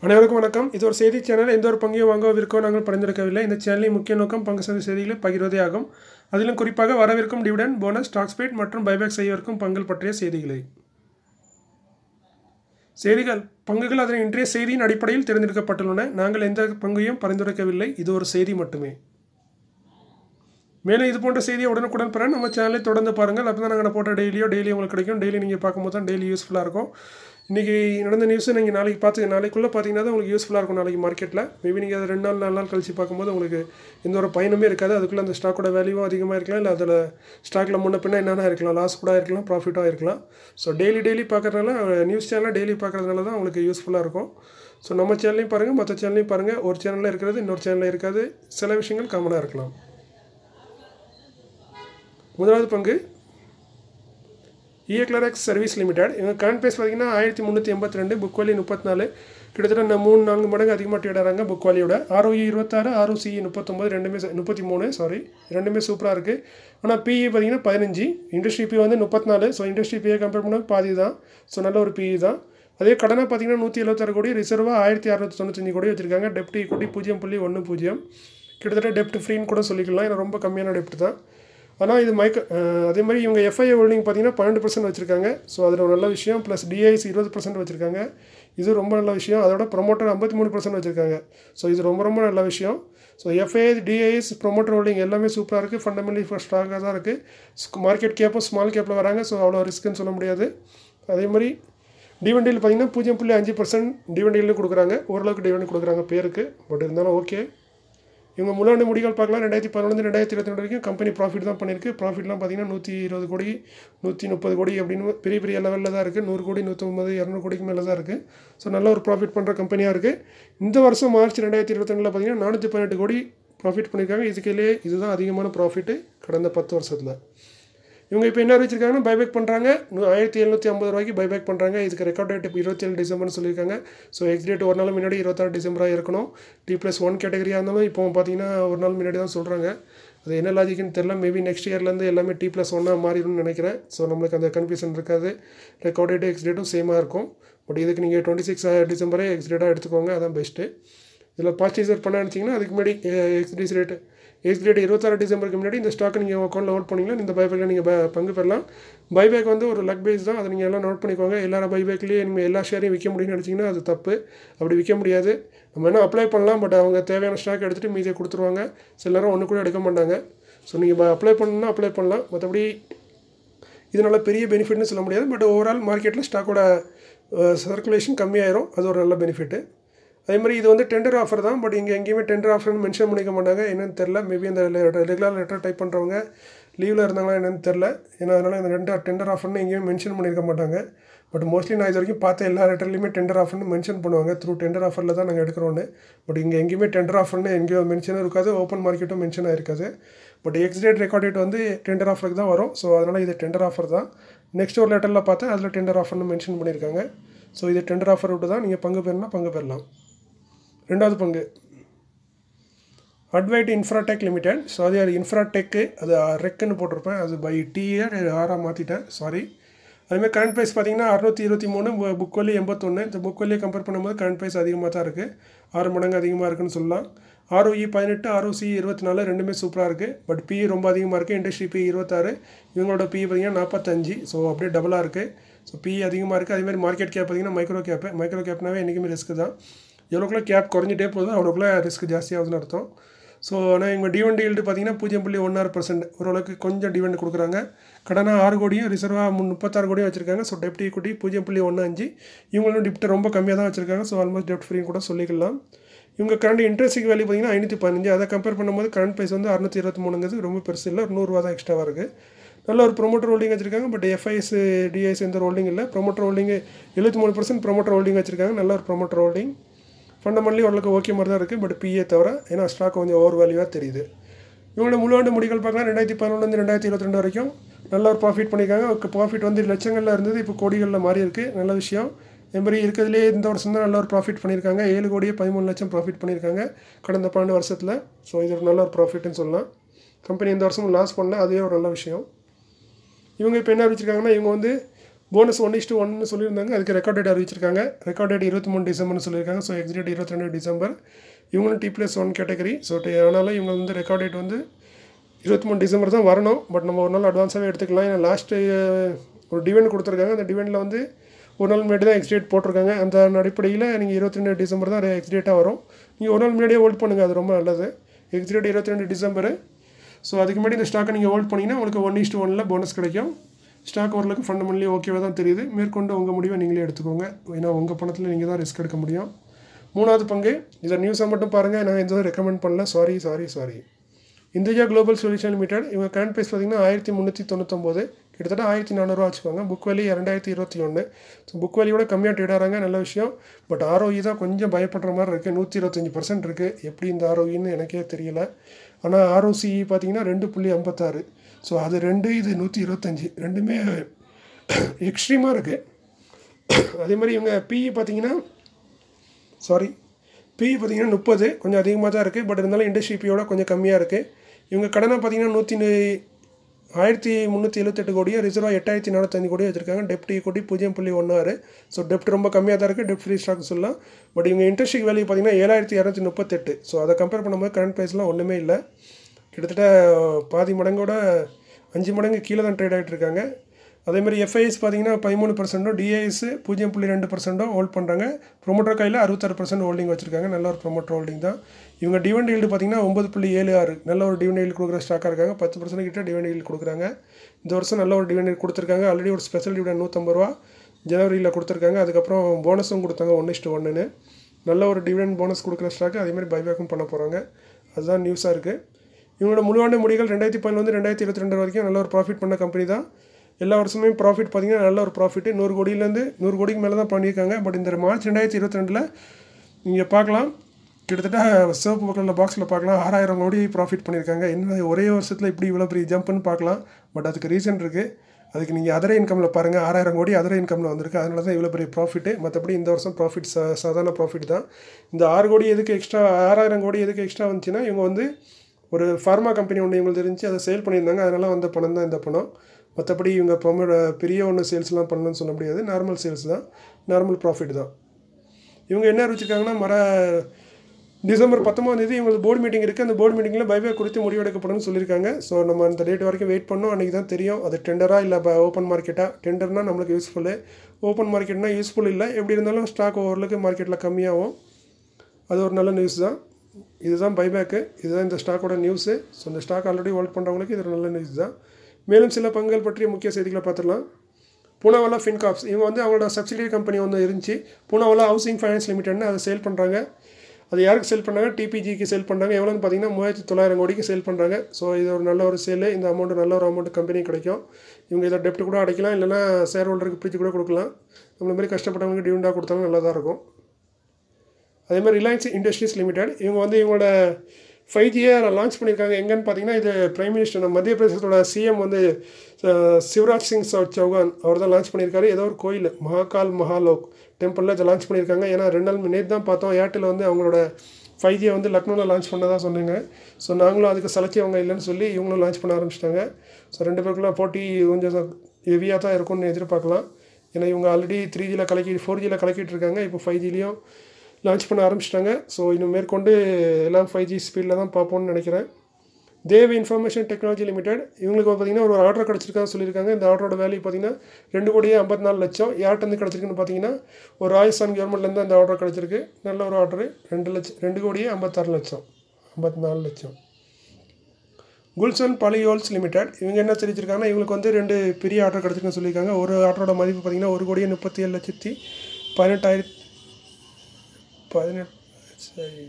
அனைவருக்கும் வணக்கம் இது ஒரு செய்தி சேனல் எந்த ஒரு பங்கையும் வாங்கவோ விற்கவோ நாங்கள் பரிந்துரைக்கவில்லை இந்த சேனலின் முக்கிய நோக்கம் பங்கு சந்தை செய்திகளை பகிர்வதே ஆகும் அதிலும் குறிப்பாக வரவிருக்கும் டிவிடன் போனஸ் ஸ்டாக் ஸ்பீட் மற்றும் பைபேக் செய்யவிருக்கும் பங்குகள் பற்றிய செய்திகளை செய்திகள் பங்குகள் அதன் இன்றைய செய்தியின் அடிப்படையில் தேர்ந்தெடுக்கப்பட்டுள்ளன நாங்கள் எந்த பங்கையும் பரிந்துரைக்கவில்லை இது ஒரு செய்தி மட்டுமே மேலும் இது போன்ற செய்தியை உடனுக்குடன் பெற நம்ம சேனலை தொடர்ந்து பாருங்கள் அப்போ தான் நாங்கள் போட்ட டெய்லியோ டெய்லி உங்களுக்கு கிடைக்கும் டெய்லி நீங்கள் பார்க்கும்போது தான் டெய்லி யூஸ்ஃபுல்லாக இருக்கும் இன்றைக்கி நடந்த நியூஸை நீங்கள் நாளைக்கு பார்த்து நாளைக்குள்ளே பார்த்தீங்கன்னா தான் உங்களுக்கு யூஸ்ஃபுல்லாக இருக்கும் நாளைக்கு மார்க்கெட்டில் மேபி நீங்கள் அதை ரெண்டு நாள் நாலு நாள் கழிச்சு பார்க்கும்போது உங்களுக்கு எந்த ஒரு பயனுமே இருக்காது அதுக்குள்ளே அந்த ஸ்டாக்கோட வேல்யூவும் அதிகமாக இருக்கலாம் இல்லை அதில் ஸ்டாக்கில் முன்ன பின்ன என்னென்ன இருக்கலாம் லாஸ் கூட இருக்கலாம் ப்ராஃபிட்டாக இருக்கலாம் ஸோ டெய்லி டெய்லி பார்க்குறதுனால நியூஸ் சேனலை டெய்லி பார்க்குறதுனால தான் உங்களுக்கு யூஸ்ஃபுல்லாக இருக்கும் ஸோ நம்ம சேனலையும் பாருங்கள் மற்ற சேனலையும் பாருங்கள் ஒரு சேனலில் இருக்கிறது இன்னொரு சேனலில் இருக்காது சில விஷயங்கள் காமனாக இருக்கலாம் முதலாவது பங்கு இஎக்லரெக்ஸ் சர்வீஸ் லிமிடெட் இவங்க கரண்ட் பேஸ் பார்த்தீங்கன்னா ஆயிரத்தி முந்நூற்றி எண்பத்தி ரெண்டு புக் வேலி முப்பத்தி நாலு கிட்டத்தட்ட இந்த மூணு நான்கு மடங்கு அதிகமாக ட்ரேடாகிறாங்க புக் வேலியோட ஆர்ஓஇ இருபத்தாறு ஆர்ஓசிஇ முப்பத்தொம்பது ரெண்டுமே முப்பத்தி மூணு சாரி ரெண்டுமே சூப்பராக இருக்குது ஆனால் பிஇ பார்த்தீங்கன்னா பதினஞ்சு இண்டஸ்ட்ரி பி வந்து முப்பத்தி நாலு ஸோ இண்டஸ்ட்ரி பியை கம்பேர் பண்ணால் பாதி தான் ஸோ நல்ல ஒரு பிஇ தான் அதே கடனாக பார்த்தீங்கன்னா நூற்றி எழுபத்தாறு கோடி ரிசர்வாக ஆயிரத்தி அறுநூற்றி தொண்ணூத்தஞ்சு கோடி வச்சுருக்காங்க டெப்டி கோடி பூஜ்ஜியம் புள்ளி ஒன்று பூஜ்ஜியம் கிட்டத்தட்ட டெப்ட் ஃப்ரீன்னு கூட சொல்லிக்கலாம் ஏன்னா ரொம்ப கம்மியான டெப்ட் தான் ஆனால் இது மைக்க அதே மாதிரி இவங்க எஃப்ஐஏ ஹோல்டிங் பார்த்தீங்கன்னா பன்னெண்டு பர்சன்ட் வச்சுருக்காங்க ஸோ அதில் ஒரு நல்ல விஷயம் ப்ளஸ் டிஐஸ் இருபது பர்சன்ட் வச்சுருக்காங்க இது ரொம்ப நல்ல விஷயம் அதோட ப்ரொமோட்டர் ஐம்பத்தி மூணு பர்சன்ட் வச்சுருக்காங்க ஸோ இது ரொம்ப ரொம்ப நல்ல விஷயம் so FI DIs promoter holding எல்லாமே சூப்பராக இருக்குது ஃபண்டமெண்டலி ஸ்ட்ராங்காக தான் இருக்குது மார்க்கெட் கேப்பும் ஸ்மால் கேப்பில் வராங்க ஸோ அவ்வளோ ரிஸ்க்குன்னு சொல்ல முடியாது அதே மாதிரி டிவெண்டியில் பார்த்தீங்கன்னா பூஜ்ஜியம் புள்ளி அஞ்சு பர்சன்ட் டிவெண்டியில் கொடுக்குறாங்க ஓரளவுக்கு டிவெண்ட் கொடுக்குறாங்க பேருக்கு பட் இருந்தாலும் ஓகே இவங்க முன்னாடி முடிகள் பார்க்கலாம் ரெண்டாயிரத்தி பதினொன்று ரெண்டாயிரத்தி இருபத்தி ரெண்டு வரைக்கும் கம்பெனி ப்ராஃபிட் தான் பண்ணியிருக்கு ப்ராஃபிட்லாம் பார்த்தீங்கன்னா நூற்றி இருபது கோடி நூற்றி முப்பது கோடி அப்படின்னு பெரிய பெரிய லெவலில் தான் இருக்குது நூறு கோடி நூற்றம்பது இரநூறு கோடிக்கு மேலே தான் இருக்குது ஸோ நல்ல ஒரு ப்ராஃபிட் பண்ணுற கம்பெனியாக இருக்குது இந்த வருஷம் மார்ச் ரெண்டாயிரத்தி இருபத்தி ரெண்டில் பார்த்தீங்கன்னா நானூற்றி பதினெட்டு கோடி ப்ராஃபிட் பண்ணியிருக்காங்க இதுக்கிலே இதுதான் அதிகமான ப்ராஃபிட்டு கடந்த பத்து வருஷத்தில் இவங்க இப்போ என்ன அறிவிச்சிருக்காங்கன்னா பைபேக் பண்ணுறாங்க ஆயிரத்தி எழுநூற்றி ஐம்பது ரூபாய்க்கு பைபேக் பண்ணுறாங்க இதுக்கு ரெக்கார்ட் டேட் இருபத்தேழு டிசம்பர்னு சொல்லியிருக்காங்க ஸோ எக்ஸ் டேட் ஒரு நாள் முன்னாடி இருபத்தாறு டிசம்பராக இருக்கணும் டி ப்ளஸ் ஒன் கேட்டகரியாக இருந்தாலும் இப்போ பார்த்தீங்கன்னா ஒரு நாள் முன்னாடி தான் சொல்கிறாங்க அது என்ன லாஜிக்னு தெரில மேபி நெக்ஸ்ட் இயர்லேருந்து எல்லாமே டி ப்ளஸ் ஒன்னாக மாறிடும்னு நினைக்கிறேன் ஸோ நம்மளுக்கு அந்த கன்ஃபியூஷன் இருக்காது ரெக்கார்ட் டேட் எக்ஸ் டேட்டும் சேமாக இருக்கும் பட் இதுக்கு நீங்கள் டுவெண்ட்டி சிக்ஸ் டிசம்பரே எக்ஸ் டேட்டாக எடுத்துக்கோங்க அதான் பெஸ்ட்டு இதில் பர்ச்சேசர் பண்ண நினச்சிங்கன்னா அதுக்கு முன்னாடி எக்ஸ்டிஸ் ரேட்டு எக்ஸ் டேட் இருபத்தாறு டிசம்பருக்கு முன்னாடி இந்த ஸ்டாக்கை நீங்கள் அக்கௌண்ட்டில் நோட் பண்ணிங்கன்னா இந்த பைபேக்கில் நீங்கள் பங்கு பெறலாம் பைபேக் வந்து ஒரு லக் பேஸ் தான் அதை நீங்கள் எல்லாம் நோட் பண்ணிக்கோங்க எல்லா பைபேக்லேயே நீங்கள் எல்லா ஷேரையும் விற்க முடியும்னு நினச்சிங்கன்னா அது தப்பு அப்படி விற்க முடியாது நம்ம என்ன அப்ளை பண்ணலாம் பட் அவங்க தேவையான ஸ்டாக் எடுத்துகிட்டு மீதியை கொடுத்துருவாங்க சில நேரம் ஒன்று கூட எடுக்க மாட்டாங்க ஸோ நீங்கள் அப்ளை பண்ணணும்னா அப்ளை பண்ணலாம் மற்றபடி இதனால் பெரிய பெனிஃபிட்னு சொல்ல முடியாது பட் ஓவரால் மார்க்கெட்டில் ஸ்டாக்கோட சர்க்குலேஷன் கம்மியாயிரும் அது ஒரு நல்ல பெனிஃபிட்டு அதே மாதிரி இது வந்து டெண்டர் ஆஃபர் தான் பட் இங்கே எங்கேயுமே டெண்டர் ஆஃபர்னு மென்ஷன் பண்ணிக்க மாட்டாங்க என்னென்னு தெரில மேபி அந்த ரெகுலர் லெட்டர் டைப் பண்ணுறவங்க லீவில் இருந்தாங்களா என்னென்னு தெரில ஏன்னா அதனால் இந்த ரெண்டு டெண்டர் ஆஃபர்னு எங்கேயும் மென்ஷன் பண்ணியிருக்க மாட்டாங்க பட் மோஸ்ட்லி நான் இது வரைக்கும் பார்த்த எல்லா லெட்டர்லையுமே டெண்டர் ஆஃபர்னு மென்ஷன் பண்ணுவாங்க த்ரூ டெண்டர் ஆஃபரில் தான் நாங்கள் எடுக்கிறோன்னு பட் இங்கே எங்கேயுமே டெண்டர் ஆஃபர்னு எங்கேயும் மென்ஷனும் இருக்காது ஓப்பன் மார்க்கெட்டும் மென்ஷன் ஆயிருக்காது but ex date record date வந்து டெண்டர் ஆஃபருக்கு தான் வரும் ஸோ அதனால் இது டெண்டர் ஆஃபர் தான் நெக்ஸ்ட் ஒரு லெட்டரில் பார்த்தா அதில் டெண்டர் ஆஃபர்னு மென்ஷன் பண்ணியிருக்காங்க ஸோ இது டெண்டர் ஆஃபர் விட்டு தான் நீங்கள் பங்கு பெறனா பங்கு பெறலாம் ரெண்டாவது பங்கு அட்வைட் இன்ஃப்ராடெக் லிமிடெட் ஸோ அது அது இன்ஃப்ராடெக்கு அது ரெக்குன்னு போட்டிருப்பேன் அது பை டிஏ ஆறாக மாற்றிட்டேன் சாரி அதுமாதிரி கரண்ட் ப்ரைஸ் பார்த்தீங்கன்னா அறுநூற்றி இருபத்தி மூணு புக் வலி எண்பத்தொன்று இந்த புக் வலியை கம்பேர் பண்ணும்போது கரண்ட் ப்ரைஸ் அதிகமாக தான் இருக்குது ஆறு மடங்கு அதிகமாக இருக்குன்னு சொல்லலாம் ஆர்ஓஇ பதினெட்டு ஆர்ஓசி இருபத்தி நாலு ரெண்டுமே சூப்பராக இருக்குது பட் பி ரொம்ப அதிகமாக இருக்குது இண்டஸ்ட்ரி பி இருபத்தாறு இவங்களோட பி பார்த்தீங்கன்னா நாற்பத்தஞ்சு ஸோ அப்படியே டபுளாக இருக்குது ஸோ பி அதிகமாக இருக்குது அதேமாதிரி மார்க்கெட் கேப் பார்த்தீங்கன்னா மைக்ரோ கேப்பு மைக்ரோ கேப்னாவே என்றைக்குமே ரிஸ்க்கு தான் எவ்வளோக்குள்ள கேப் குறைஞ்சிட்டே போகுதோ அவ்வளோக்குள்ள ரிஸ்க் ஜாஸ்தியாகுதுன்னு அர்த்தம் ஸோ ஆனால் இவங்க டிவெண்ட் ஈல்டு பார்த்தீங்கன்னா பூஜ்ஜியம் புள்ளி ஒன்னாறு பர்சன்ட் ஓரளவுக்கு கொஞ்சம் டிவெண்ட் கொடுக்குறாங்க கடனாக ஆறு கோடியும் ரிசர்வாக முன் முப்பத்தாறு கோடியும் வச்சிருக்காங்க ஸோ டெப்ட் ஈக்குட்டி பூஜ்ஜியம் புள்ளி ஒன்று அஞ்சு இவங்களும் டிப்ட் ரொம்ப கம்மியாக தான் வச்சிருக்காங்க ஸோ ஆல்மோஸ்ட் டெப்ட் ஃப்ரீ கூட சொல்லிக்கலாம் இவங்க கரண்ட் இன்ட்ரெஸ்ட் வேல்யூ பார்த்தீங்கன்னா ஐநூற்றி பதினஞ்சு அதை கம்பேர் பண்ணும்போது கரண்ட் ப்ரைஸ் வந்து அறுநூற்றி இருபத்தி மூணுங்கிறது ரொம்ப பெருசு இல்லை ஒரு நூறுரூவா தான் எக்ஸ்ட்ராவாக இருக்குது நல்ல ஒரு ப்ரொமோட்டர் ஹோல்டிங் வச்சிருக்காங்க பட் எஃப்ஐஎஸ் டிஐஎஸ் எந்த ஹோல்டிங் இல்லை ப்ரொமோட்டர் ஹோல்டிங் எழுபத்தி மூணு பர்சன்ட் ப்ரொமோட்டர் ஹோல்டிங் வச்சிருக்காங்க நல்ல ஒரு ப்ரொமோட்டர் ஹோல்டிங் ஃபண்டமெண்டலி ஓரளவுக்கு ஓகே மாதிரி தான் இருக்குது பட் பிஏ தவிர ஏன்னா ஸ்டாக் கொஞ்சம் ஓவர் வேல்யூவாக தெரியுது இவங்களோட முழுவாண்டு முடிகள் பார்க்கலாம் ரெண்டாயிரத்தி பதினொன்று ரெண்டாயிரத்தி இருபத்தி ரெண்டு வரைக்கும் நல்ல ஒரு ப்ராஃபிட் பண்ணியிருக்காங்க ப்ராஃபிட் வந்து லட்சங்களில் இருந்தது இப்போ கோடிகளில் மாறி இருக்குது நல்ல விஷயம் அதே மாதிரி இருக்கிறதுலே இந்த வருஷம் தான் நல்ல ஒரு ப்ராஃபிட் பண்ணியிருக்காங்க ஏழு கோடியே பதிமூணு லட்சம் ப்ராஃபிட் பண்ணியிருக்காங்க கடந்த பன்னெண்டு வருஷத்தில் ஸோ இது ஒரு நல்ல ஒரு ப்ராஃபிட்னு சொல்லலாம் கம்பெனி இந்த வருஷமும் லாஸ் பண்ணல அதுவே ஒரு நல்ல விஷயம் இவங்க இப்போ என்ன அறிவிச்சிருக்காங்கன்னா இவங்க வந்து போனஸ் ஒன் இஸ்ட்டு ஒன்னு சொல்லியிருந்தாங்க அதுக்கு ரெக்கார்ட் டேட் அறிவிச்சிருக்காங்க ரெக்கார்ட் டேட் இருபத்தி மூணு டிசம்பர்னு சொல்லியிருக்காங்க ஸோ எக்ஸிட் டேட் இருபத்தி ரெண்டு டிசம்பர் இவங்களும் T plus one category so ஆனாலும் இவங்க வந்து ரெக்கார்ட் டேட் வந்து இருபத்தி மூணு டிசம்பர் தான் வரணும் பட் நம்ம ஒரு நாள் அட்வான்ஸாகவே எடுத்துக்கலாம் ஏன்னா லாஸ்ட்டு ஒரு டிவெண்ட் கொடுத்துருக்காங்க அந்த டிவெண்டில் வந்து ஒரு நாள் முன்னாடி தான் எக்ஸ்டேட் போட்டிருக்காங்க அந்த அடிப்படையில் நீங்கள் இருபத்தி ரெண்டு டிசம்பர் தான் எக்ஸ்டேட்டாக வரும் நீங்கள் ஒரு நாள் முன்னாடியே ஹோல்ட் பண்ணுங்கள் அது ரொம்ப நல்லது எக்ஸ்டேட் இருபத்தி ரெண்டு டிசம்பர் ஸோ அதுக்கு முன்னாடி இந்த ஸ்டாக்கை நீங்கள் ஹோல்ட் பண்ணிங்கன்னா உங்களுக்கு ஒன் இஸ்ட்டு ஒனில் போனஸ் கிடைக்கும் ஸ்டாக் ஓரளவுக்கு ஃபண்டமெண்டலி ஓகேவாக தான் தெரியுது மேற்கொண்டு உங்கள் முடிவை நீங்களே எடுத்துக்கோங்க ஏன்னா உங்கள் பணத்தில் நீங்கள் தான் ரிஸ்க் எடுக்க முடியும் மூணாவது பங்கு இதை நியூஸை மட்டும் பாருங்கள் நான் எதுவும் ரெக்கமெண்ட் பண்ணல sorry sorry sorry India global solution limited இவங்க கரண்ட் ப்ரைஸ் பார்த்தீங்கன்னா ஆயிரத்தி முந்நூற்றி தொண்ணூத்தொம்பது கிட்டத்தட்ட ஆயிரத்தி நானூறுரூவா வச்சுக்கோங்க புக் வேலி இரண்டாயிரத்தி இருபத்தி ஒன்று ஸோ புக் வேலியோட கம்மியாக ட்ரேட் ஆகிறாங்க நல்ல விஷயம் பட் ஆர்ஓஇ தான் கொஞ்சம் பயப்படுற மாதிரி இருக்குது நூற்றி இருபத்தஞ்சி பர்சன்ட் இருக்குது எப்படி இந்த ஆர்ஓஇன்னு எனக்கே தெரியல ஆனால் ஆர்ஓசிஇ பார்த்தீங்கன்னா ரெண்டு புள்ளி ஐம்பத்தாறு ஸோ அது ரெண்டு இது நூற்றி இருபத்தஞ்சி ரெண்டுமே எக்ஸ்ட்ரீமாக இருக்குது அதே மாதிரி இவங்க பிஇ பார்த்தீங்கன்னா சாரி பிஇ பார்த்தீங்கன்னா முப்பது கொஞ்சம் அதிகமாக தான் இருக்குது பட் இருந்தாலும் இண்டஸ்ட்ரி பியோட கொஞ்சம் கம்மியாக இருக்குது இவங்க கடனை பார்த்தீங்கன்னா நூற்றி ஆயிரத்தி முந்நூற்றி எழுபத்தெட்டு கோடியும் ரிசர்வாக எட்டாயிரத்தி நானூற்றஞ்சு கோடி வச்சிருக்காங்க டெப்ட் கோடி பூஜ்ஜியம் புள்ளி ஒன்று ஆறு ஸோ டெப்ட் ரொம்ப கம்மியாக தான் இருக்குது டெப்ட் ஃப்ரீ ஸ்டாக் சொல்லலாம் பட் இவங்க இன்ட்ரெஸ்ட் வேல்யூ பார்த்தீங்கன்னா ஏழாயிரத்தி இரநூத்தி முப்பத்தெட்டு ஸோ அதை கம்பேர் பண்ணும்போது கரண்ட் ப்ரைஸ்லாம் ஒன்றுமே இல்லை கிட்டத்தட்ட பாதி மடங்கோட அஞ்சு மடங்கு கீழே தான் ட்ரேட் ஆகிட்டு இருக்காங்க அதேமாதிரி எஃப்ஐஎஸ் பார்த்தீங்கன்னா பதிமூணு பர்சன்ட்டும் டிஐஎஸ் பூஜ்ஜியம் புள்ளி ரெண்டு பர்சன்ட்டும் ஹோல்ட் பண்ணுறாங்க ப்ரொமோட்டர் கையில் அறுபத்தாறு பர்சன்ட் ஹோல்டிங் வச்சிருக்காங்க நல்ல ஒரு ப்ரொமோட்டர் ஹோல்டிங் தான் இவங்க டிவெண்ட் ஈல்டு பார்த்தீங்கன்னா ஒம்பது புள்ளி ஏழு ஆறு நல்ல ஒரு டிவெண்ட் ஈல்டு கொடுக்குற ஸ்டாக்காக இருக்காங்க பத்து பர்சன்ட் கிட்ட டிவெண்ட் ஈல்டு கொடுக்குறாங்க இந்த வருஷம் நல்ல ஒரு டிவெண்ட் கொடுத்துருக்காங்க ஆல்ரெடி ஒரு ஸ்பெஷல் டிவிடன் நூற்றம்பது ரூபா ஜனவரியில் கொடுத்துருக்காங்க அதுக்கப்புறம் போனஸும் கொடுத்தாங்க ஒன்று இஸ்ட்டு ஒன்றுன்னு நல்ல ஒரு டிவிடன் போனஸ் கொடுக்குற ஸ்டாக்கு அதேமாதிரி பைபேக்கும் பண்ண போகிறாங்க அதுதான் நியூஸாக இருக்குது இவங்களோட முழுவாண்டு முடிகள் ரெண்டாயிரத்தி பதினொன்று ரெண்டாயிரத்தி இருபத்தி ரெண்டு வரைக்கும் நல்ல ஒரு ப்ராஃபிட் பண்ண கம்பெனி தான் எல்லா வருஷமே ப்ராஃபிட் பார்த்தீங்கன்னா நல்ல ஒரு ப்ராஃபிட்டு நூறு கோடியிலேருந்து நூறு கோடிக்கு மேலே தான் பண்ணியிருக்காங்க பட் இந்த மார்ச் ரெண்டாயிரத்தி இருபத்தி ரெண்டில் நீங்கள் பார்க்கலாம் கிட்டத்தட்ட சிவப்பு பக்கத்தில் பாக்ஸில் பார்க்கலாம் ஆறாயிரம் கோடி ப்ராஃபிட் பண்ணியிருக்காங்க என்ன ஒரே வருஷத்தில் இப்படி இவ்வளோ பெரிய ஜம்ப்னு பார்க்கலாம் பட் அதுக்கு ரீசன் இருக்குது அதுக்கு நீங்கள் அதர இன்கமில் பாருங்கள் ஆறாயிரம் கோடி அதர இன்கமில் வந்திருக்கு அதனால தான் இவ்வளோ பெரிய ப்ராஃபிட்டு மற்றபடி இந்த வருஷம் ப்ராஃபிட் சா சாதாரண ப்ராஃபிட் தான் இந்த ஆறு கோடி எதுக்கு எக்ஸ்ட்ரா ஆறாயிரம் கோடி எதுக்கு எக்ஸ்ட்ரா வந்துச்சுன்னா இவங்க வந்து ஒரு ஃபார்மா கம்பெனி ஒன்று இவங்களுக்கு தெரிஞ்சு அதை சேல் பண்ணியிருந்தாங்க அதனால் வந்த பணம் தான் இந்த பணம் மற்றபடி இவங்க ப்ரொமோ பெரிய ஒன்று சேல்ஸ்லாம் பண்ணலன்னு சொல்ல முடியாது நார்மல் சேல்ஸ் தான் நார்மல் ப்ராஃபிட் தான் இவங்க என்ன அறிவிச்சிருக்காங்கன்னா மர டிசம்பர் பத்தொம்பதாந்தேதி இவங்களுக்கு போர்டு மீட்டிங் இருக்குது அந்த போர்டு மீட்டிங்கில் பைபேக் குறித்து முடிவெடுக்கப்படும்னு சொல்லியிருக்காங்க ஸோ நம்ம அந்த டேட் வரைக்கும் வெயிட் பண்ணோம் அன்றைக்கி தான் தெரியும் அது டெண்டராக இல்லை ஓப்பன் மார்க்கெட்டாக டெண்டர்னால் நம்மளுக்கு யூஸ்ஃபுல்லு ஓப்பன் மார்க்கெட்னா யூஸ்ஃபுல் இல்லை எப்படி இருந்தாலும் ஸ்டாக் ஓரளவுக்கு மார்க்கெட்டில் கம்மியாகும் அது ஒரு நல்ல நியூஸ் தான் இதுதான் பைபேக்கு இதுதான் இந்த ஸ்டாக்கோட நியூஸு ஸோ இந்த ஸ்டாக் ஆல்ரெடி ஹோல்ட் பண்ணுறவங்களுக்கு இது ஒரு நல்ல நியூஸ் தான் மேலும் சில பங்குகள் பற்றிய முக்கிய செய்திகளை பார்த்துடலாம் பூனாவலா ஃபின்காப்ஸ் இவங்க வந்து அவங்களோட சப்சிடரி கம்பெனி ஒன்று இருந்துச்சு பூனாவலா ஹவுசிங் ஃபைனான்ஸ் லிமிடெட்னு அதை சேல் பண்ணுறாங்க அது யாருக்கு சேல் பண்ணாங்க டிபிஜிக்கு சேல் பண்ணுறாங்க எவ்வளோன்னு பார்த்தீங்கன்னா மூவாயிரத்தி தொள்ளாயிரம் கோடிக்கு சேல் பண்ணுறாங்க ஸோ இது ஒரு நல்ல ஒரு சேலு இந்த அமௌண்ட் நல்ல ஒரு அமௌண்ட் கம்பெனி கிடைக்கும் இவங்க இதை டெப்ட் கூட அடைக்கலாம் இல்லைனா ஷேர் ஹோல்டருக்கு பிரித்து கூட கொடுக்கலாம் நம்மள மாதிரி கஷ்டப்பட்டவங்களுக்கு டிவிண்டாக கொடுத்தாலும் நல்லா தான் இருக்கும் அதே மாதிரி ரிலையன்ஸ் இண்டஸ்ட்ரீஸ் லிமிடெட் இவங்க வந்து இவங்களோட ஃபைவ் ஜியை லான்ச் பண்ணியிருக்காங்க எங்கன்னு பார்த்தீங்கன்னா இது பிரைம் மினிஸ்டர் நம்ம மத்திய பிரதேசத்தோட சிஎம் வந்து சிவராஜ் சிங் சௌகான் அவர் தான் லான்ச் பண்ணியிருக்காரு ஏதோ ஒரு கோயில் மகாகால் மகாலோக் டெம்பிளில் இதை லான்ச் பண்ணியிருக்காங்க ஏன்னா ரெண்டு நாள் நேற்று தான் பார்த்தோம் ஏர்டெல் வந்து அவங்களோட ஃபைவ் ஜியை வந்து லக்னோவில் லான்ச் பண்ணதாக சொன்னாங்க ஸோ நாங்களும் அதுக்கு சலைச்சி அவங்க இல்லைன்னு சொல்லி இவங்களும் லான்ச் பண்ண ஆரம்பிச்சிட்டாங்க ஸோ ரெண்டு பேருக்குள்ள போட்டி கொஞ்சம் ஹெவியாக தான் இருக்கும்னு எதிர்பார்க்கலாம் ஏன்னா இவங்க ஆல்ரெடி த்ரீ ஜியில் கலக்கி ஃபோர் ஜியில் கலக்கிட்டு இருக்காங்க இப்போ ஃபைவ் ஜிலையும் லான்ச் பண்ண ஆரம்பிச்சிட்டாங்க ஸோ இன்னும் மேற்கொண்டு எல்லாம் ஃபைவ் ஜி ஸ்பீடில் தான் பார்ப்போம்னு நினைக்கிறேன் தேவ் இன்ஃபர்மேஷன் டெக்னாலஜி லிமிடெட் இவங்களுக்கு பார்த்தீங்கன்னா ஒரு ஆர்டர் கிடச்சிருக்கா சொல்லியிருக்காங்க இந்த ஆர்டரோட வேல்யூ பார்த்தீங்கன்னா ரெண்டு கோடியே ஐம்பத்தி நாலு லட்சம் யார்ட்டேருந்து கிடச்சிருக்குன்னு பார்த்தீங்கன்னா ஒரு ராஜஸ்தான் கவர்மெண்ட்லேருந்து அந்த ஆர்டர் கிடச்சிருக்கு நல்ல ஒரு ஆர்டரு ரெண்டு லட்சம் ரெண்டு கோடியே ஐம்பத்தாறு லட்சம் ஐம்பத்தி நாலு லட்சம் குல்சன் பாலியோல்ஸ் லிமிடெட் இவங்க என்ன தெரிவிச்சிருக்காங்கன்னா இவங்களுக்கு வந்து ரெண்டு பெரிய ஆர்டர் கிடச்சிருக்குன்னு சொல்லியிருக்காங்க ஒரு ஆர்டரோட மதிப்பு பார்த்தீங்கன்னா ஒரு கோடியே முப்பத்தி ஏழு லட்சத்தி பதினெட்டாயிரத்தி பதினெட்டு சரி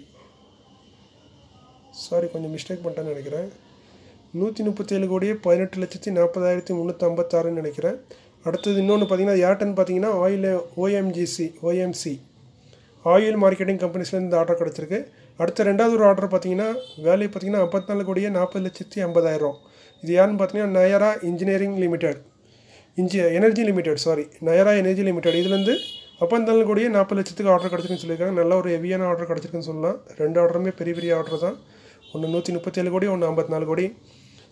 சாரி கொஞ்சம் மிஸ்டேக் பண்ணிட்டேன்னு நினைக்கிறேன் நூற்றி முப்பத்தேழு கோடியே பதினெட்டு லட்சத்தி நாற்பதாயிரத்தி முந்நூற்றி ஐம்பத்தாறுன்னு நினைக்கிறேன் அடுத்தது இன்னொன்று பார்த்தீங்கன்னா ஏர்டென் பார்த்தீங்கன்னா oil ONGC OMC oil marketing கம்பெனிஸ்லேருந்து இந்த ஆர்டர் கிடச்சிருக்கு அடுத்த ரெண்டாவது ஒரு ஆர்டர் பார்த்தீங்கன்னா வேல்யூ பார்த்தீங்கன்னா ஐம்பத்தி நாலு கோடியே நாற்பது லட்சத்தி ஐம்பதாயிரம் இது யாருன்னு பார்த்தீங்கன்னா நயரா இன்ஜினியரிங் லிமிடெட் இன்ஜி energy limited sorry Nayara energy limited இதுலேருந்து அப்பந்தாலும் கூடயே நாற்பது லட்சத்துக்கு ஆர்டர் கிடச்சிருக்குன்னு சொல்லியிருக்காங்க நல்ல ஒரு ஹெவியான ஆர்டர் கிடச்சிருக்குன்னு சொல்லலாம் ரெண்டு ஆர்டருமே பெரிய பெரிய ஆர்டர் தான் ஒன்று நூற்றி முப்பத்தேழு கோடி ஒன்று ஐம்பத்தி நாலு கோடி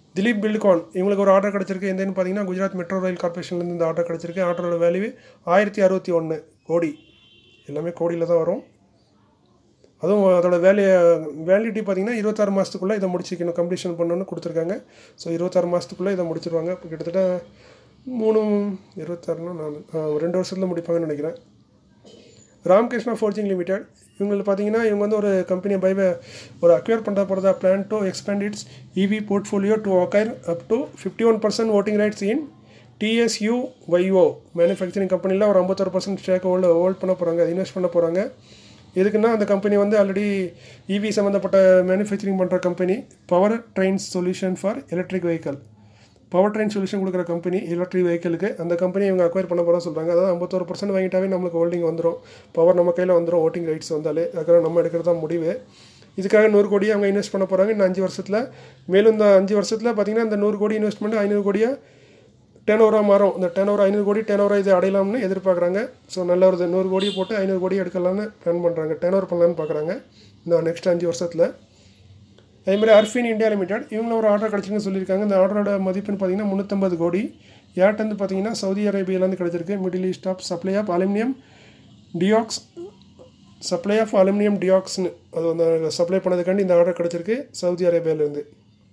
திலீப் பில்கான் இவங்களுக்கு ஒரு ஆர்டர் கிடச்சிருக்கு எந்தன்னு பார்த்தீங்கன்னா குஜராத் மெட்ரோ ரயில் கார்பரேஷன்லேருந்து இந்த ஆர்டர் கிடச்சிருக்கு ஆர்டரோட வேல்யூ ஆயிரத்தி அறுபத்தி ஒன்று கோடி எல்லாமே கோடியில் தான் வரும் அதுவும் அதோட வேலைய வேலிடிட்டி பார்த்தீங்கன்னா இருபத்தாறு மாதத்துக்குள்ளே இதை முடிச்சிக்கணும் கம்ப்ளீஷன் பண்ணணும்னு கொடுத்துருக்காங்க ஸோ இருபத்தாறு மாதத்துக்குள்ளே இதை முடிச்சிருவாங்க இப்போ கிட்டத்தட்ட மூணு இருபத்தாறுனா நாலு ஆ, ரெண்டு வருஷத்தில் முடிப்பாங்கன்னு நினைக்கிறேன் ராம்கிருஷ்ணா ஃபோர்ஜிங் லிமிடெட் இவங்களுக்கு பார்த்தீங்கன்னா இவங்க வந்து ஒரு கம்பெனியை பை ஒரு அக்வயர் பண்ணுற போகிறதா plan to expand its EV portfolio to acquire up to fifty one percent voting rights in டிஎஸ்யூ வைஓ மேனுஃபேக்சரிங் கம்பெனியில் ஒரு ஐம்பத்தொரு பர்சன்ட் ஸ்டேக் ஹோல்டு ஹோல்ட் பண்ண போகிறாங்க இன்வெஸ்ட் பண்ண போகிறாங்க எதுக்குன்னா அந்த கம்பெனி வந்து ஆல்ரெடி இவி சம்மந்தப்பட்ட மேனுஃபேக்சரிங் பண்ணுற company power trains solution for electric vehicle power train solution கொடுக்குற கம்பெனி எலக்ட்ரிக் வெஹிக்கிளுக்கு அந்த கம்பெனி இவங்க அக்வயர் பண்ண போகிறோம் சொல்கிறாங்க அதாவது ஐம்பத்தோரு பர்சன்ட் வாங்கிட்டாவே நம்மளுக்கு ஹோல்டிங் வந்துடும் பவர் நம்ம கையில் வந்துடும் ஓட்டிங் ரைட்ஸ் வந்தாலே அதுக்காக நம்ம எடுக்கிறது தான் முடிவு இதுக்காக நூறு கோடி அவங்க இன்வெஸ்ட் பண்ண போகிறாங்க இன்னும் அஞ்சு வருஷத்தில் மேலும் இந்த அஞ்சு வருஷத்தில் பார்த்தீங்கன்னா இந்த நூறு கோடி இன்வெஸ்ட்மெண்ட் ஐநூறு கோடியாக டேன் ஓவராக மாறும் இந்த டேன் ஓவர் ஐநூறு கோடி டேன் ஓவராக இது அடையலாம்னு எதிர்பார்க்குறாங்க ஸோ நல்ல ஒரு நூறு கோடி போட்டு ஐநூறு கோடி எடுக்கலாம்னு பிளான் பண்ணுறாங்க டேன் ஓவர் பண்ணலான்னு பார்க்குறாங்க இந்த நெக்ஸ்ட் அஞ்சு வருஷத்தில் அதே மாதிரி அர்ஃபின் இந்தியா லிமிடெட் இவங்கள ஒரு ஆர்டர் கிடச்சிருக்குன்னு சொல்லியிருக்காங்க இந்த ஆர்டரோட மதிப்புன்னு பார்த்தீங்கன்னா முந்நூற்றம்பது கோடி ஏர்டெந்து பார்த்தீங்கன்னா சவுதி அரேபியாலேருந்து கிடச்சிருக்கு middle east of supply of aluminium டியாக்ஸ் சப்ளை ஆஃப் அலுமினியம் டியாக்ஸ்னு அது வந்து சப்ளை பண்ணதுக்காண்டி இந்த ஆர்டர் கிடச்சிருக்கு சவுதி அரேபியாவிலேருந்து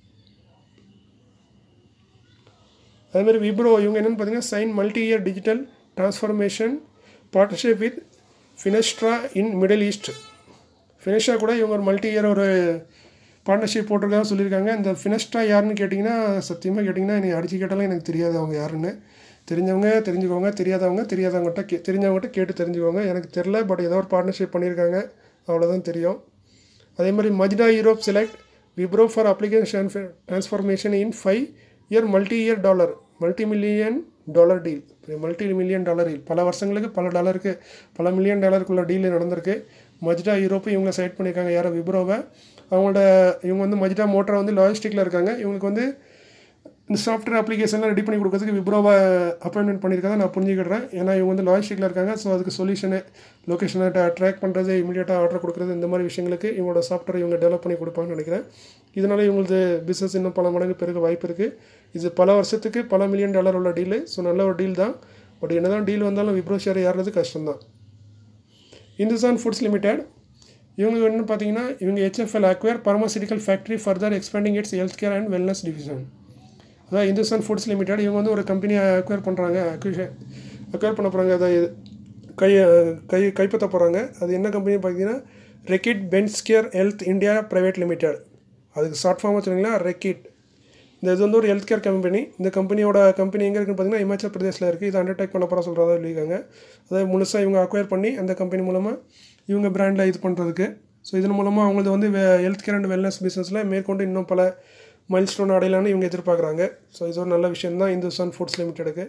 அதேமாதிரி விப்ரோ இவங்க என்னென்னு பார்த்தீங்கன்னா sign multi year digital transformation partnership with Finastra in middle east ஃபினிஷா கூட இவங்க ஒரு மல்டி இயர் ஒரு பார்ட்னர்ஷிப் போட்டிருக்காங்க சொல்லியிருக்காங்க இந்த ஃபினஸ்ட்ரா யாருன்னு கேட்டிங்கன்னா சத்தியமாக கேட்டிங்கன்னா நீ அடிச்சு கேட்டாலும் எனக்கு தெரியாது அவங்க யாருன்னு தெரிஞ்சவங்க தெரிஞ்சுக்கோங்க தெரியாதவங்க தெரியாதவங்ககிட்ட கே தெரிஞ்சவங்ககிட்ட கேட்டு தெரிஞ்சுக்கோங்க எனக்கு தெரில பட் ஏதோ ஒரு பார்ட்னர்ஷிப் பண்ணியிருக்காங்க அவ்வளோதான் தெரியும் அதே மாதிரி Mazda Europe select Wipro for application transformation in five year multi year dollar multi million dollar deal multi million dollar deal பல வருஷங்களுக்கு பல டாலருக்கு பல மில்லியன் டாலருக்குள்ள டீல் நடந்திருக்கு மஜ்டா யூரோப்பு இவங்க செலக்ட் பண்ணியிருக்காங்க யாரோ விப்ரோவை அவங்களோட இவங்க வந்து மஜ்டா மோட்டரை வந்து லாஜிஸ்டிக்கில் இருக்காங்க இவங்களுக்கு வந்து இந்த சாஃப்ட்வேர் அப்ளிகேஷன்லாம் ரெடி பண்ணி கொடுக்கறதுக்கு விப்ரோவை அப்பாயின்மெண்ட் பண்ணியிருக்காங்க நான் புரிஞ்சுக்கிறேன் ஏன்னா இவங்க வந்து லாஜிஸ்டிக்கில் இருக்காங்க ஸோ அதுக்கு சொல்யூஷனு லொக்கேஷனை ட்ராக் பண்ணுறது இமீடியட்டாக ஆர்டர் கொடுக்குறது இந்த மாதிரி விஷயங்களுக்கு இவங்களோட சாஃப்ட்வேர் இவங்க டெவலப் பண்ணி கொடுப்பாங்கன்னு நினைக்கிறேன் இதனால் இவங்களுக்கு பிஸ்னஸ் இன்னும் பல மடங்கு பெருக வாய்ப்பு இருக்குது இது பல வருஷத்துக்கு பல மில்லியன் டாலர் உள்ள டீலு ஸோ நல்ல ஒரு டீல் தான் பட் என்ன தான் டீல் வந்தாலும் விப்ரோ ஷேர் ஏறுறது கஷ்டம்தான் இந்துசான் ஃபுட்ஸ் லிமிடெட் இவங்க என்ன பார்த்தீங்கன்னா இவங்க HFL acquire pharmaceutical factory further expanding its health care and wellness division அதாவது இந்துஸ்தான் ஃபுட்ஸ் லிமிடெட் இவங்க வந்து ஒரு கம்பெனியை அக்வயர் பண்ணுறாங்க அக்விஷன் அக்வயர் பண்ண போகிறாங்க அதை கை கை கைப்பற்ற போகிறாங்க அது என்ன கம்பெனி பார்த்தீங்கன்னா Reckitt Benckiser health India private limited அதுக்கு ஷார்ட் ஃபார்ம் வச்சுருங்களா ரெக்கிட் இந்த இது வந்து ஒரு ஹெல்த் கேர் கம்பெனி இந்த கம்பெனியோட கம்பெனி எங்கே இருக்குன்னு பார்த்தீங்கன்னா இமாச்சல் பிரதேசில் இருக்குது இது அண்டர்டேக் பண்ண போகிற சொல்கிறதா சொல்லியிருக்காங்க அதாவது முழுசாக இவங்க அக்வயர் பண்ணி அந்த கம்பெனி மூலமாக இவங்க பிராண்டில் இது பண்ணுறதுக்கு ஸோ இதன் மூலமாக அவங்களது வந்து ஹெல்த் கேர் அண்ட் வெல்னஸ் பிஸ்னஸில் மேற்கொண்டு இன்னும் பல மைல் ஸ்டோன் அடையலான்னு இவங்க எதிர்பார்க்குறாங்க ஸோ இது ஒரு நல்ல விஷயம் தான் இந்துஸ்தான் ஃபுட்ஸ் லிமிடெடுக்கு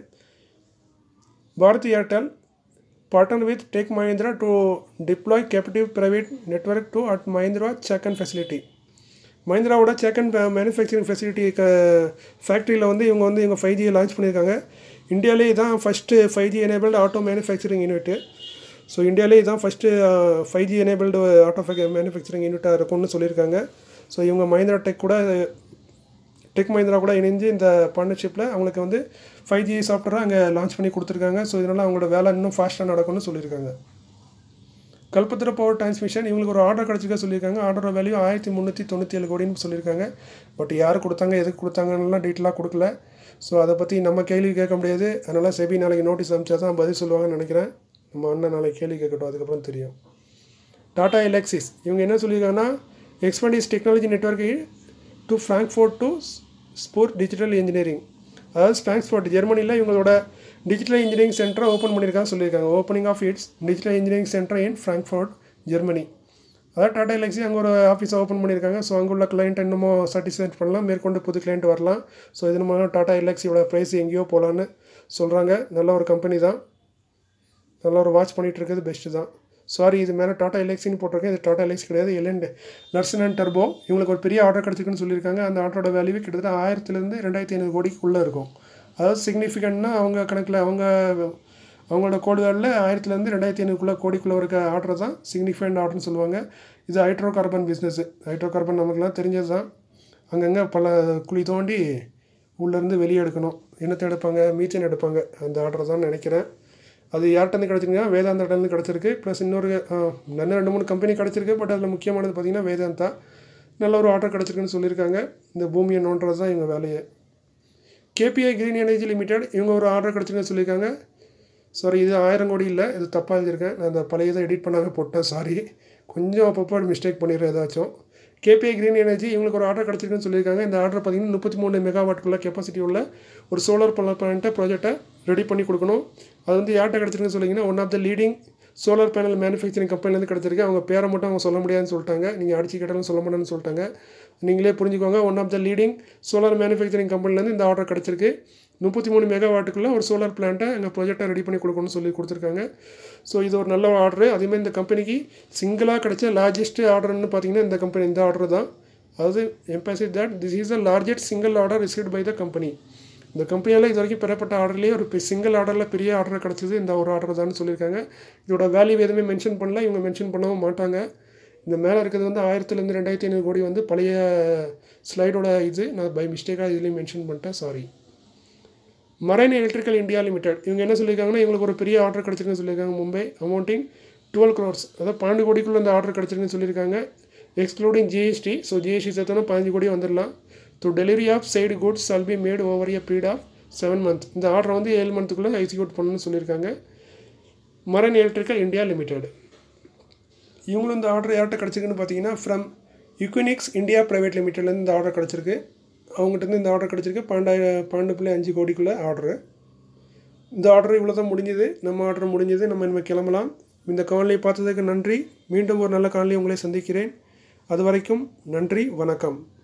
Bharti Airtel partner with Tech Mahindra to deploy captive private network to at Mahindra Chakan facility. மஹிந்திராவோட செகண்ட் மேனுஃபேக்சரிங் ஃபெசிலிட்டி க ஃபேக்ட்ரியில் வந்து இவங்க வந்து இவங்க ஃபைவ் ஜியை லான்ச் பண்ணியிருக்காங்க இந்தியாவிலே தான் first five G enabled auto manufacturing unit so இந்தியாவிலே தான் first five G enabled auto manufacturing யூனிட்டாக இருக்கும்னு சொல்லியிருக்காங்க ஸோ இவங்க மஹிந்திரா டெக் கூட டெக் மஹிந்திரா கூட இணைஞ்சு இந்த பார்ட்னர்ஷிப்பில் அவங்களுக்கு வந்து ஃபைவ் ஜி சாஃப்ட்வேரை அங்கே லான்ச் பண்ணி கொடுத்துருக்காங்க ஸோ இதனால் அவங்களோட வேலை இன்னும் ஃபாஸ்ட்டாக நடக்கும்னு சொல்லியிருக்காங்க கல்பத்திர பவர் டிரான்ஸ்மிஷன் இவங்களுக்கு ஒரு ஆர்டர் கிடச்சிருக்க சொல்லியிருக்காங்க ஆர்டரோட வேல்யூ ஆயிரத்தி முந்நூற்றி தொண்ணூற்றி ஏழு கோடின்னு சொல்லியிருக்காங்க பட் யார் கொடுத்தாங்க எதுக்கு கொடுத்தாங்கலாம் டீட்டெயிலாக கொடுக்கல ஸோ அதை பற்றி நம்ம கேள்வி கேட்க முடியாது அதனால் செபி நாளைக்கு நோட்டீஸ் அனுப்பிச்சா தான் பதில் சொல்லுவாங்கன்னு நினைக்கிறேன் நம்ம அண்ணன் நாளைக்கு கேள்வி கேட்கட்டும் அதுக்கப்புறம் தெரியும் டாடா எலக்ஸிஸ் இவங்க என்ன சொல்லியிருக்காங்கன்னா expand its technology network to Frankfurt to support digital engineering அதாவது ஃப்ராங்க்ஃபோர்ட் ஜெர்மனியில் இவங்களோட டிஜிட்டல் இன்ஜினியரிங் சென்டரை ஓப்பன் பண்ணியிருக்காங்க சொல்லியிருக்காங்க opening of its digital engineering centre in Frankfurt Germany அதாவது டாடா எலக்ஸி அங்கே ஒரு ஆஃபீஸ் ஓப்பன் பண்ணியிருக்காங்க ஸோ அங்கே உள்ள கிளைண்ட் இன்னமும் சாட்டிஸ்ஃபைட் பண்ணலாம் மேற்கொண்டு புது கிளைண்ட் வரலாம் ஸோ இது மூலம் டாடா எலக்ஸியோட ப்ரைஸ் எங்கேயோ போகலான்னு சொல்கிறாங்க நல்ல ஒரு கம்பெனி தான் நல்ல ஒரு வாட்ச் பண்ணிகிட்டு இருக்கிறது பெஸ்ட்டு தான் சாரி இது மேலே டாடா எலக்ஸின்னு போட்டிருக்கேன் இது டாடா எலக்ஸி கிடையாது எல்எண்ட் நர்சன் அண்ட் டர்போ இவங்களுக்கு ஒரு பெரிய ஆர்டர் கிடச்சிருக்குன்னு சொல்லியிருக்காங்க அந்த ஆர்டரோட வேல்யூ கிட்டத்தட்ட ஆயிரத்துலேருந்து ரெண்டாயிரத்தி ஐநூறு கோடிக்குள்ளே இருக்கும் அதாவது சிக்னிஃபிகண்ட்னா அவங்க கணக்கில் அவங்க அவங்களோட கோடு வேலில் ஆயிரத்துலேருந்து ரெண்டாயிரத்தி ஐநூறுக்குள்ளே கோடிக்குள்ளே இருக்க ஆர்டர் தான் சிக்னிஃபிகண்ட் ஆர்டர்னு சொல்லுவாங்க இது hydrocarbon business hydrocarbon நமக்குலாம் தெரிஞ்சது தான் அங்கங்கே பல குழி தோண்டி உள்ளேருந்து வெளியே எடுக்கணும் என்னத்தை எடுப்பாங்க மீத்தேன் எடுப்பாங்க அந்த ஆர்டர் தான் நினைக்கிறேன் அது யார்கிட்டருந்து கிடச்சிருக்குன்னா வேதாந்தாட்டேருந்து கிடச்சிருக்கு ப்ளஸ் இன்னொரு நல்ல ரெண்டு மூணு கம்பெனி கிடச்சிருக்கு பட் அதில் முக்கியமானது பார்த்திங்கன்னா வேதாந்தா நல்ல ஒரு ஆர்டர் கிடச்சிருக்குன்னு சொல்லியிருக்காங்க இந்த பூமியை நோண்டுறது தான் இவங்க வேலையை கேபிஐ கிரீன் எனர்ஜி லிமிடெட் இவங்க ஒரு ஆர்டர் கிடச்சிருக்குன்னு சொல்லியிருக்காங்க சாரி இது ஆயிரம் கோடி இல்லை இது தப்பாக எழுதியிருக்கேன் நான் அந்த பழைய இதை எடிட் பண்ணாமல் போட்டேன் சாரி கொஞ்சம் அப்பப்போ மிஸ்டேக் பண்ணிடுறேன் ஏதாச்சும் கேபிஐ கிரீன் எனர்ஜி இவங்களுக்கு ஒரு ஆர்டர் கிடச்சிருக்குன்னு சொல்லியிருக்காங்க இந்த ஆர்டர் பார்த்திங்கன்னா முப்பத்தி மூணு மெகாவாட்டுக்குள்ள கெப்பாசிட்டி உள்ள ஒரு சோலார் பவர் பிளான்ட்டை ப்ராஜெக்டை ரெடி பண்ணி கொடுக்கணும் அது வந்து யார்கிட்ட கிடச்சிருக்குன்னு சொல்லிங்கன்னா one of the leading solar panel manufacturing கம்பெனிலேருந்து கிடச்சிருக்கு அவங்க பேரை மட்டும் அவங்க சொல்ல முடியாதுன்னு சொல்லிட்டாங்க நீங்கள் அடிச்சு கேட்டாலும் சொல்ல முடியாதுன்னு சொல்லிட்டாங்க நீங்களே புரிஞ்சுக்கோங்க one of the leading solar manufacturing கம்பெனிலேருந்து இந்த ஆர்டர் கிடச்சிருக்கு முப்பத்தி மூணு மெகாவாட்டுக்குள்ளே ஒரு சோலார் பிளான்ட்டை எங்கள் ப்ராஜெக்டை ரெடி பண்ணி கொடுக்கணும்னு சொல்லி கொடுத்துருக்காங்க ஸோ இது ஒரு நல்ல ஆர்டரு அதேமாதிரி இந்த கம்பெனிக்கு சிங்கிளாக கிடைச்ச லார்ஜஸ்ட் ஆர்டர்னு பார்த்தீங்கன்னா இந்த கம்பெனி இந்த ஆர்டர் தான் அதாவது emphasised that this is the largest single order received by the company இந்த கம்பெனியால் இது வரைக்கும் பெறப்பட்ட ஆர்டர்லேயே ஒரு சிங்கிள் ஆர்டரில் பெரிய ஆர்டர் கிடச்சிது இந்த ஒரு ஆர்டர் தான் சொல்லியிருக்காங்க இதோட வேல்யூ எதுவுமே மென்ஷன் பண்ணல இவங்க மென்ஷன் பண்ணவும் மாட்டாங்க இந்த மேலே இருக்கிறது வந்து ஆயிரத்துலேருந்து ரெண்டாயிரத்தி ஐநூறு கோடி வந்து பழைய ஸ்லைடோட இது நான் பை மிஸ்டேக்காக இதுலேயும் மென்ஷன் பண்ணிட்டேன் sorry marine electrical India limited இவங்க என்ன சொல்லியிருக்காங்கன்னா இவங்களுக்கு ஒரு பெரிய ஆர்டர் கிடச்சிருக்குன்னு சொல்லியிருக்காங்க மும்பை அமௌண்ட்டிங் டுவெல் க்ரோர்ஸ் அதாவது பன்னெண்டு கோடிக்குள்ளே இந்த ஆர்டர் கிடச்சிருக்குன்னு சொல்லியிருக்காங்க எக்ஸ்க்ளூடிங் ஜிஎஸ்டி ஸோ ஜிஎஸ்டி சேர்த்தோன்னா பதினஞ்சு கோடி வந்துடலாம் so delivery of said goods shall be made over a period of seven month இந்த ஆர்டரை வந்து ஏழு மந்த்துக்குள்ளே எக்ஸிக்யூட் பண்ணணும்னு சொல்லியிருக்காங்க மரைன் எலக்ட்ரிக்கல் இந்தியா லிமிடெட் இவங்களும் இந்த ஆர்டர் யார்கிட்ட கிடச்சிருக்குன்னு பார்த்தீங்கன்னா ஃப்ரம் யுக்னிக்ஸ் இந்தியா ப்ரைவேட் லிமிடெட்லேருந்து இந்த ஆர்டர் கிடச்சிருக்கு அவங்ககிட்ட இந்த ஆர்டர் கிடச்சிருக்கு பன்னெண்டாயிரம் பன்னெண்டு புள்ளி அஞ்சு கோடிக்குள்ளே ஆர்டரு இந்த ஆர்டர் இவ்வளோ தான் முடிஞ்சது நம்ம ஆர்டர் முடிஞ்சது நம்ம இனிமேல் கிளம்பலாம் இந்த காணொலியை பார்த்ததுக்கு நன்றி மீண்டும் ஒரு நல்ல காணொலி உங்களை சந்திக்கிறேன் அது வரைக்கும் நன்றி வணக்கம்